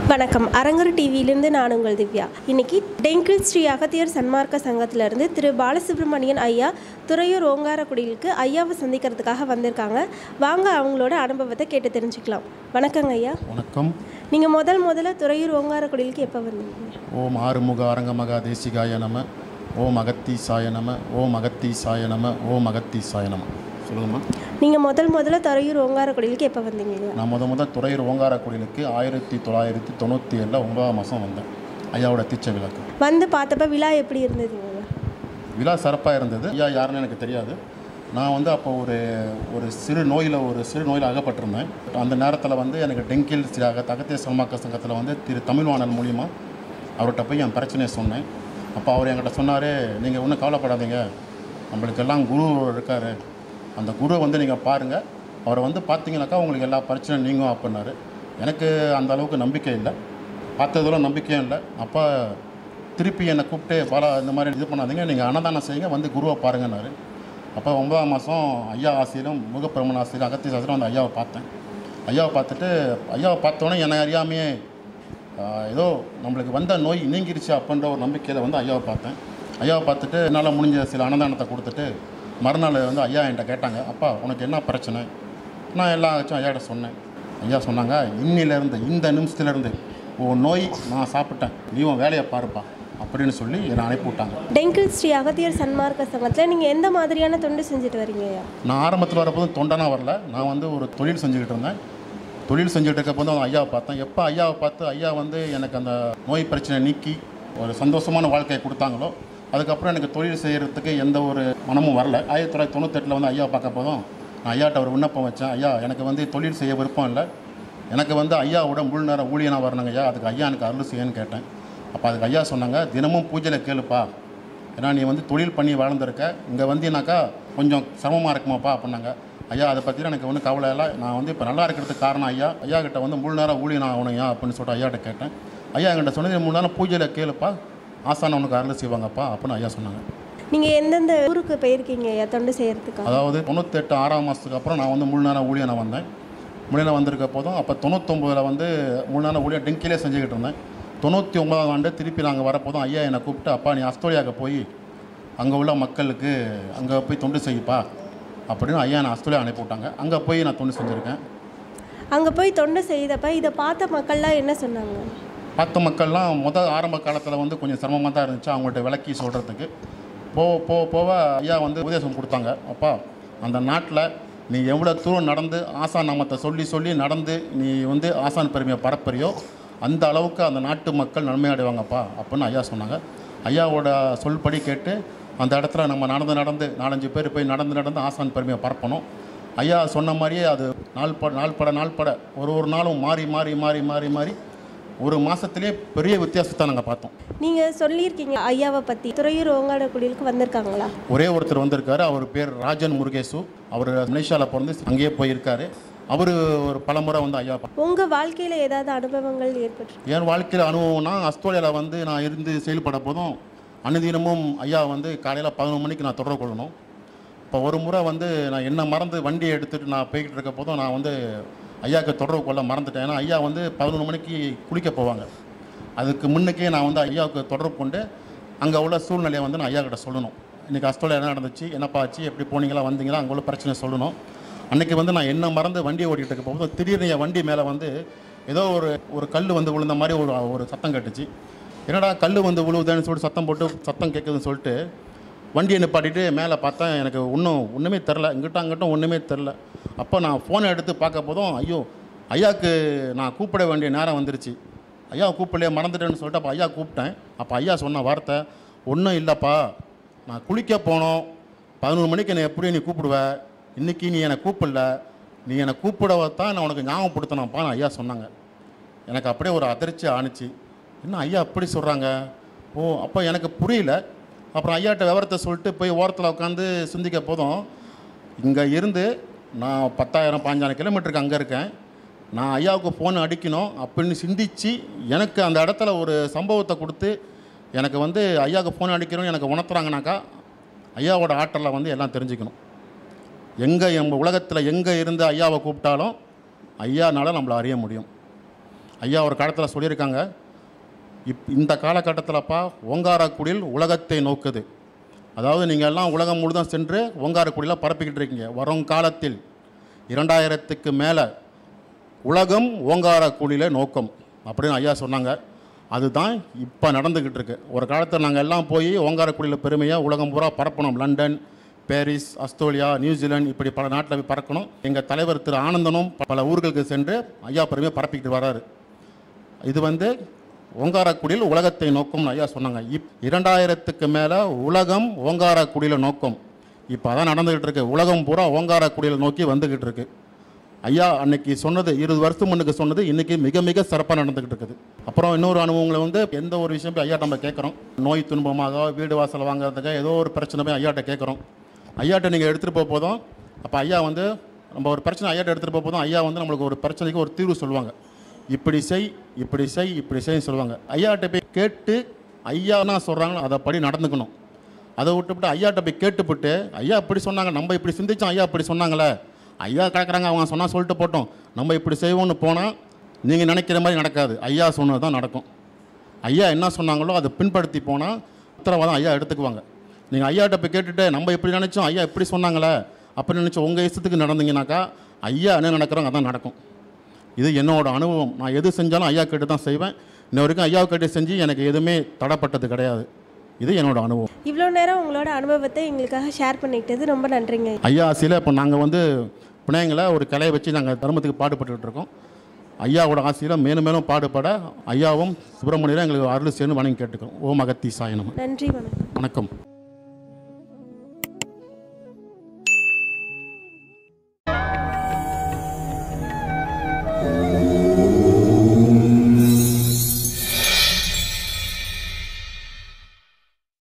வணக்கம் அரங்கர் டிவியிலிருந்து நான் உங்கள் திவ்யா இன்னைக்கு டெங்கில் ஸ்ரீ அகத்தியர் சன்மார்க்க சங்கத்திலிருந்து திரு பாலசுப்ரமணியன் ஐயா துறையூர் ஓங்காரக்குடியிலுக்கு ஐயாவை சந்திக்கிறதுக்காக வந்திருக்காங்க வாங்க அவங்களோட அனுபவத்தை கேட்டு தெரிஞ்சுக்கலாம் வணக்கங்க ஐயா வணக்கம் நீங்கள் முதல் முதல்ல துறையூர் ஓங்காரக்குடியிலுக்கு எப்போ வந்தீங்க ஓம் ஆறுமுக அரங்கமகா தேசிகாய நம ஓம் அகத்தீசாய நம ஓம் அகத்தீசாய நம ஓம் அகத்தீசாய நம சொல்லுங்கம்மா நீங்கள் முதல் முதல்ல துறையூர் ஓங்காரக்குடியிலுக்கு எப்போ வந்தீங்க ஐயா நான் முத முத துறையூர் ஓங்கார கோயிலுக்கு ஆயிரத்தி தொள்ளாயிரத்தி தொண்ணூற்றி ஏழில் ஒன்பதாம் மாதம் வந்தேன் ஐயாவோட தீச்ச விளக்கு வந்து பார்த்தப்ப விழா எப்படி இருந்ததுங்க ஐயா விழா சிறப்பாக இருந்தது ஐயா யாருன்னு எனக்கு தெரியாது நான் வந்து அப்போ ஒரு ஒரு சிறு நோயில் ஒரு சிறு நோயில் அகப்பட்டிருந்தேன் அந்த நேரத்தில் வந்து எனக்கு டெங்கில் ஸ்ரீ அக தகத்திய சன்மார்க்க சங்கத்தில் வந்து திரு தமிழ்வாணன் மூலிமா அவர்கிட்ட போய் என் பிரச்சனையை சொன்னேன் அப்போ அவர் என்கிட்ட சொன்னார் நீங்கள் ஒன்றும் கவலைப்படாதீங்க நம்மளுக்கெல்லாம் குரு இருக்கார் அந்த குருவை வந்து நீங்கள் பாருங்கள் அவரை வந்து பார்த்தீங்கன்னாக்கா உங்களுக்கு எல்லா பிரச்சனையும் நீங்கும் அப்படின்னாரு எனக்கு அந்த அளவுக்கு நம்பிக்கை இல்லை பார்த்ததோட நம்பிக்கையும் இல்லை அப்போ திருப்பி என்னை கூப்பிட்டு பாலா இந்த மாதிரி இது பண்ணாதீங்க நீங்கள் அன்னதானம் செய்யுங்க வந்து குருவை பாருங்கன்னாரு அப்போ ஒன்பதாம் மாதம் ஐயா ஆசிரியரும் முகப்பிரமண ஆசிரியர் அகத்திய சாஸ்திரம் அந்த ஐயாவை பார்த்தேன் ஐயாவை பார்த்துட்டு ஐயாவை பார்த்தோன்னே என்னை அறியாமையே ஆஹ், ஏதோ நம்மளுக்கு வந்த நோய் நீங்கிருச்சு அப்படின்ற ஒரு நம்பிக்கையில் வந்து ஐயாவை பார்த்தேன் ஐயாவை பார்த்துட்டு என்னால் முடிஞ்ச சில அன்னதானத்தை கொடுத்துட்டு மறுநாள் வந்து ஐயா என்கிட்ட கேட்டாங்க அப்பா உனக்கு என்ன பிரச்சனை நான் எல்லா ஆச்சும் ஐயாட்ட சொன்னேன் ஐயா சொன்னாங்க இன்னிலேருந்து இந்த நிமிஷத்துலேருந்து உன் நோய் நான் சாப்பிட்டேன் நீ உன் வேலையை பாருப்பா அப்படின்னு சொல்லி என்னை அனுப்பி விட்டாங்க டெங்கில் ஸ்ரீ அகத்தியர் சன்மார்க்க சங்கத்தில் நீங்கள் எந்த மாதிரியான தொண்டு செஞ்சுட்டு வரீங்க ஐயா நான் ஆரம்பத்தில் வரப்போதும் தொண்டனா வரல நான் வந்து ஒரு தொழில் செஞ்சுக்கிட்டு இருந்தேன் தொழில் செஞ்சுட்டு இருக்கப்போ தான் ஐயாவை பார்த்தேன் எப்போ ஐயாவை பார்த்து ஐயா வந்து எனக்கு அந்த நோய் பிரச்சனை நீக்கி ஒரு சந்தோஷமான வாழ்க்கையை கொடுத்தாங்களோ அதுக்கப்புறம் எனக்கு தொழில் செய்கிறதுக்கு எந்த ஒரு மனமும் வரல ஆயிரத்தி தொள்ளாயிரத்தி தொண்ணூத்தெட்டில் வந்து ஐயாவை பார்க்க போதும் நான் ஐயாட்ட ஒரு விண்ணப்பம் வச்சேன் ஐயா எனக்கு வந்து தொழில் செய்ய விருப்பம் இல்லை எனக்கு வந்து ஐயாவோட முழு நேரம் ஊழியனாக வரணுங்க ஐயா அதுக்கு ஐயா எனக்கு அருள் செய்யன்னு கேட்டேன் அப்போ அதுக்கு ஐயா சொன்னாங்க தினமும் பூஜையில் கேளுப்பா ஏன்னா நீ வந்து தொழில் பண்ணி வளர்ந்துருக்க இங்கே வந்தீங்கன்னாக்கா கொஞ்சம் சிரமமாக இருக்குமாப்பா அப்படின்னாங்க ஐயா அதை பற்றிலாம் எனக்கு ஒன்றும் கவலை இல்லை நான் வந்து இப்போ நல்லா இருக்கிறதுக்கு காரணம் ஐயா ஐயா கிட்ட வந்து முழு நேரம் ஊழியன் ஆகணும்யா அப்படின்னு சொல்லிட்டு ஐயாட்ட கேட்டேன் ஐயா என்கிட்ட சொன்னது முழு நேரம் பூஜையில் கேளுப்பா ஆசான உனக்கு அருள் செய்வாங்கப்பா அப்படின்னு ஐயா சொன்னாங்க நீங்கள் எந்தெந்த ஊருக்கு போயிருக்கீங்க ஐயா தொண்டு செய்கிறதுக்காக அதாவது தொண்ணூத்தெட்டு ஆறாம் மாதத்துக்கு அப்புறம் நான் வந்து முழு நேரம் ஊழியனை வந்தேன் முழு நேரம் வந்திருக்க போதும் அப்போ தொண்ணூத்தொம்பதில் வந்து முழு நேரம் ஊழியர் டெங்கிலே செஞ்சுக்கிட்டு இருந்தேன் தொண்ணூற்றி ஒன்பதாம் ஆண்டு திருப்பி நாங்கள் வரப்போதும் ஐயா என்னை கூப்பிட்டு அப்பா நீ அஸ்தோலியாவுக்கு போய் அங்கே உள்ள மக்களுக்கு அங்கே போய் தொண்டு செய்ப்பா அப்படின்னு ஐயா என்னை அஸ்தோலியா அனுப்பி விட்டாங்க அங்கே போய் நான் தொண்டு செஞ்சுருக்கேன் அங்கே போய் தொண்டு செய்தப்ப இதை பார்த்த மக்கள்லாம் என்ன சொன்னாங்க பார்த்த மக்கள்லாம் முதல் ஆரம்ப காலத்தில் வந்து கொஞ்சம் சிரமமாக தான் இருந்துச்சு அவங்கள்ட்ட விளக்கி சொல்கிறதுக்கு போக போக போக ஐயா வந்து உபதேசம் கொடுத்தாங்க அப்பா அந்த நாட்டில் நீ எவ்வளோ தூரம் நடந்து ஆசான் நாமத்தை சொல்லி சொல்லி நடந்து நீ வந்து ஆசான் பெருமையை பரப்புறியோ அந்த அளவுக்கு அந்த நாட்டு மக்கள் நன்மை அடைவாங்கப்பா அப்படின்னு ஐயா சொன்னாங்க ஐயாவோட சொல்படி கேட்டு அந்த இடத்துல நம்ம நடந்து நடந்து நாலஞ்சு பேர் போய் நடந்து நடந்து ஆசான் பெருமையை பரப்பணும் ஐயா சொன்ன மாதிரியே அது நாள் பட நாள் பட நாள் பட ஒரு ஒரு நாளும் மாறி மாறி மாறி மாறி மாறி ஒரு மாதத்துலேயே பெரிய வித்தியாசத்தை நாங்கள் பார்த்தோம் நீங்கள் சொல்லியிருக்கீங்க ஐயாவை பற்றி துறையூர் ஓங்காடக்குடியிலுக்கு வந்திருக்காங்களா ஒரே ஒருத்தர் வந்திருக்காரு அவர் பேர் ராஜன் முருகேசு அவர் மலேசியாவில் பிறந்து அங்கேயே போயிருக்காரு அவர் ஒரு பலமுறை வந்து ஐயா பா- உங்கள் வாழ்க்கையில் ஏதாவது அனுபவங்கள் ஏற்பட்டு என் வாழ்க்கையில் அனுபவம்னா அஸ்தோலியாவில் வந்து நான் இருந்து செயல்பட போதும் அனுதினமும் ஐயா வந்து காலையில் பதினொரு மணிக்கு நான் தொடர்பு கொள்ளணும் இப்போ ஒரு முறை வந்து நான் என்ன மறந்து வண்டியை எடுத்துகிட்டு நான் போய்கிட்டு இருக்க போதும் நான் வந்து ஐயாவுக்கு தொடர்பு கொள்ள மறந்துட்டேன் ஏன்னா ஐயா வந்து பதினொன்று மணிக்கு குளிக்க போவாங்க அதுக்கு முன்னுக்கே நான் வந்து ஐயாவுக்கு தொடர்பு கொண்டு அங்கே உள்ள சூழ்நிலையை வந்து நான் ஐயா கிட்ட சொல்லணும் இன்றைக்கி அஸ்தோலியா என்ன நடந்துச்சு என்னப்பா ஆச்சு எப்படி போனீங்களா வந்தீங்களா அங்கே உள்ள பிரச்சனை சொல்லணும் அன்றைக்கி வந்து நான் என்ன மறந்து வண்டியை ஓட்டிகிட்டு இருக்க போது திடீர்னு என் வண்டி மேலே வந்து ஏதோ ஒரு ஒரு கல் வந்து விழுந்த மாதிரி ஒரு ஒரு சத்தம் கேட்டுச்சு என்னடா கல் வந்து விழுவுதேன்னு சொல்லிட்டு சத்தம் போட்டு சத்தம் கேட்குதுன்னு சொல்லிட்டு வண்டியை நிப்பாட்டிட்டு மேலே பார்த்தா எனக்கு ஒன்றும் ஒன்றுமே தெரில இங்கிட்ட அங்கிட்டும் ஒன்றுமே தெரில அப்போ நான் ஃபோனை எடுத்து பார்க்க போதும் ஐயோ ஐயாவுக்கு நான் கூப்பிட வேண்டிய நேரம் வந்துருச்சு ஐயா கூப்பிடலையே மறந்துட்டேன்னு சொல்லிட்டு அப்போ ஐயா கூப்பிட்டேன் அப்போ ஐயா சொன்ன வார்த்தை ஒன்றும் இல்லைப்பா நான் குளிக்க போனோம் பதினொரு மணிக்கு என்னை எப்படி நீ கூப்பிடுவ இன்றைக்கி நீ என்னை கூப்பிடல நீ என்னை கூப்பிடவ தான் நான் உனக்கு ஞாபகப்படுத்தினப்பான்னு ஐயா சொன்னாங்க எனக்கு அப்படியே ஒரு அதிர்ச்சி ஆணுச்சு என்ன ஐயா அப்படி சொல்கிறாங்க ஓ அப்போ எனக்கு புரியல அப்புறம் ஐயாட்ட விவரத்தை சொல்லிட்டு போய் ஓரத்தில் உட்காந்து சிந்திக்க போதும் இங்கே இருந்து நான் பத்தாயிரம் பாஞ்சாயிரம் கிலோமீட்டருக்கு அங்கே இருக்கேன் நான் ஐயாவுக்கு ஃபோன் அடிக்கணும் அப்படின்னு சிந்திச்சு எனக்கு அந்த இடத்துல ஒரு சம்பவத்தை கொடுத்து எனக்கு வந்து ஐயாவுக்கு ஃபோன் அடிக்கிறோம் எனக்கு உணர்த்துறாங்கனாக்கா ஐயாவோட ஆற்றலை வந்து எல்லாம் தெரிஞ்சுக்கணும் எங்கே நம்ம உலகத்தில் எங்கே இருந்து ஐயாவை கூப்பிட்டாலும் ஐயானால நம்மளை அறிய முடியும் ஐயா ஒரு காலத்தில் சொல்லியிருக்காங்க இப் இந்த காலகட்டத்தில்ப்பா ஓங்காரக்குடில் உலகத்தை நோக்குது அதாவது நீங்கள் எல்லாம் உலகம் முழுதும் சென்று ஓங்காரக்குடியில் பரப்பிக்கிட்டு இருக்கீங்க வரும் காலத்தில் இரண்டாயிரத்துக்கு மேலே உலகம் ஓங்காரக்குடியில் நோக்கம் அப்படின்னு ஐயா சொன்னாங்க அதுதான் இப்போ நடந்துக்கிட்டு இருக்கு ஒரு காலத்தில் நாங்கள் எல்லாம் போய் ஓங்காரக்குடியில் பெருமையாக உலகம் பூரா பரப்பணும் லண்டன் பாரிஸ் ஆஸ்திரேலியா நியூசிலாந்து இப்படி பல நாட்டில் போய் பறக்கணும் எங்கள் தலைவர் திரு ஆனந்தனும் பல ஊர்களுக்கு சென்று ஐயா பெருமையை பரப்பிக்கிட்டு வராரு இது வந்து ஓங்காரக்குடியில் உலகத்தை நோக்கம்னு ஐயா சொன்னாங்க இப் இரண்டாயிரத்துக்கு மேலே உலகம் ஓங்காரக்குடியில் நோக்கம் இப்போ அதான் நடந்துக்கிட்டு இருக்கு உலகம் பூரா ஓங்காரக்குடியில் நோக்கி வந்துக்கிட்டு இருக்கு ஐயா அன்னைக்கு சொன்னது இருபது வருஷம் முன்னுக்கு சொன்னது இன்னைக்கு மிக மிக சிறப்பாக நடந்துக்கிட்டு இருக்குது அப்புறம் இன்னொரு அனுபவங்களை வந்து எந்த ஒரு விஷயம் போய் ஐயா நம்ம கேட்குறோம் நோய் துன்பமாக வீடு வாசல் வாங்குறதுக்கு ஏதோ ஒரு பிரச்சனை போய் ஐயாட்ட கேட்குறோம் ஐயாட்ட நீங்கள் எடுத்துகிட்டு போக போதும் அப்போ ஐயா வந்து நம்ம ஒரு பிரச்சனை ஐயாட்ட எடுத்துகிட்டு போக போதும் ஐயா வந்து நம்மளுக்கு ஒரு பிரச்சனைக்கு ஒரு தீர்வு சொல்லுவாங்க இப்படி செய் இப்படி செய் இப்படி செய்ன்னு சொல்லுவாங்க ஐயாட்ட போய் கேட்டு ஐயா என்ன சொல்கிறாங்களோ அதை படி நடந்துக்கணும் அதை விட்டுவிட்டு ஐயாட்ட போய் கேட்டுவிட்டு ஐயா இப்படி சொன்னாங்க நம்ம இப்படி சிந்திச்சோம் ஐயா இப்படி சொன்னாங்களே ஐயா கிடக்குறாங்க அவங்க சொன்னால் சொல்லிட்டு போட்டோம் நம்ம இப்படி செய்வோம்னு போனால் நீங்கள் நினைக்கிற மாதிரி நடக்காது ஐயா சொன்னது தான் நடக்கும் ஐயா என்ன சொன்னாங்களோ அதை பின்படுத்தி போனால் உத்தரவாதம் ஐயா எடுத்துக்குவாங்க நீங்கள் ஐயாட்ட போய் கேட்டுட்டு நம்ம இப்படி நினச்சோம் ஐயா இப்படி சொன்னாங்களே அப்படி நினச்சோம் உங்கள் இஷ்டத்துக்கு நடந்தீங்கன்னாக்கா ஐயா என்ன நடக்கிறாங்க அதான் நடக்கும் இது என்னோட அனுபவம் நான் எது செஞ்சாலும் ஐயா கேட்டு தான் செய்வேன் இன்ன வரைக்கும் ஐயாவை கேட்டு செஞ்சு எனக்கு எதுவுமே தடப்பட்டது கிடையாது இது என்னோட அனுபவம் இவ்வளோ நேரம் உங்களோட அனுபவத்தை எங்களுக்காக ஷேர் பண்ணிக்கிட்டது ரொம்ப நன்றிங்க ஐயா ஆசையில் இப்போ நாங்கள் வந்து பிணையங்களை ஒரு கலையை வச்சு நாங்கள் தர்மத்துக்கு பாடுபட்டுக்கிட்டு இருக்கோம் ஐயாவோட ஆசையில் மேலும் மேலும் பாடுபட ஐயாவும் சுப்பிரமணியரும் எங்களுக்கு அருள் சேர்ந்து வணங்கி கேட்டுக்கிறோம் ஓம் அகத்தி சாயனம் நன்றி வணக்கம் வணக்கம்